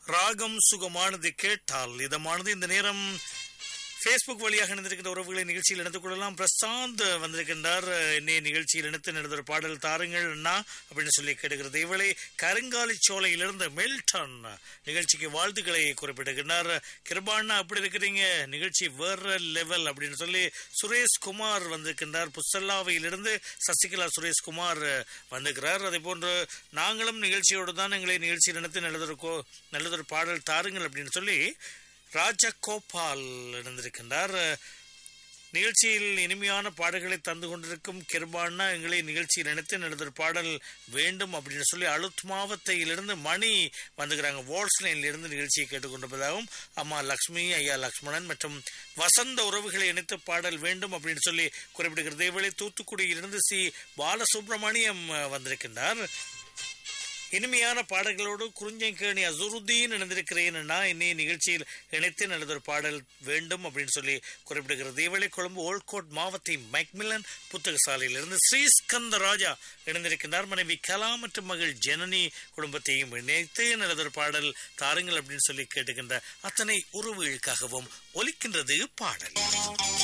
ராகம் சுகமானது கேட்டால் இதமானது இந்த நேரம் ஃபேஸ்புக் வழியாக இணைந்திருக்கின்ற உறவுகளை நிகழ்ச்சியில் இணைத்துக் கொள்ளலாம் பிரசாந்த் வந்திருக்கின்றார் என்னைய நிகழ்ச்சியில் இணைத்து நடந்த ஒரு பாடல் தாருங்கள் அண்ணா அப்படின்னு சொல்லி கேட்டுக்கிறது இவளை கருங்காலி சோலையிலிருந்து மெல்டன் நிகழ்ச்சிக்கு வாழ்த்துக்களை குறிப்பிட்டிருக்கின்றார் கிருபாண்ணா அப்படி இருக்கிறீங்க நிகழ்ச்சி வேற லெவல் அப்படின்னு சொல்லி சுரேஷ்குமார் வந்திருக்கின்றார் புசல்லாவையிலிருந்து சசிகலா சுரேஷ்குமார் வந்திருக்கிறார் அதே போன்று நாங்களும் நிகழ்ச்சியோடு தான் எங்களை நிகழ்ச்சியில் இணைத்து நல்லதொரு கோ நல்லதொரு பாடல் தாருங்கள் அப்படின்னு சொல்லி ராஜகோபால் இருந்திருக்கின்றார் நிகழ்ச்சியில் இனிமையான பாடல்களை தந்து கொண்டிருக்கும் கிருபான்னா எங்களை நிகழ்ச்சியில் நினைத்து நடந்த பாடல் வேண்டும் அப்படின்னு சொல்லி அழுத் மாவத்தையிலிருந்து மணி வந்துக்கிறாங்க வாட்ஸ் லைன்ல இருந்து நிகழ்ச்சியை கேட்டுக்கொண்டிருப்பதாகவும் அம்மா லக்ஷ்மி ஐயா லக்ஷ்மணன் மற்றும் வசந்த உறவுகளை இணைத்து பாடல் வேண்டும் அப்படின்னு சொல்லி குறிப்பிடுகிறது இவளை தூத்துக்குடியிலிருந்து சி பாலசுப்ரமணியம் வந்திருக்கின்றார் இனிமையான பாடல்களோடு குறிஞ்சங்கேணி அசுருதீன் இணைந்திருக்கிறேன்னா இன்னைய நிகழ்ச்சியில் இணைத்து நல்லதொரு பாடல் வேண்டும் அப்படின்னு சொல்லி குறிப்பிடுகிறது இவளை கொழும்பு ஓல்கோட் மாவட்ட மைக்மில்லன் புத்தக சாலையிலிருந்து ஸ்ரீஸ்கந்த ராஜா இணைந்திருக்கின்றார் மனைவி கலா மற்றும் மகள் ஜனனி குடும்பத்தையும் இணைத்து நல்லதொரு பாடல் தாருங்கள் அப்படின்னு சொல்லி கேட்டுக்கின்ற அத்தனை உறவுகளுக்காகவும் ஒலிக்கின்றது பாடல்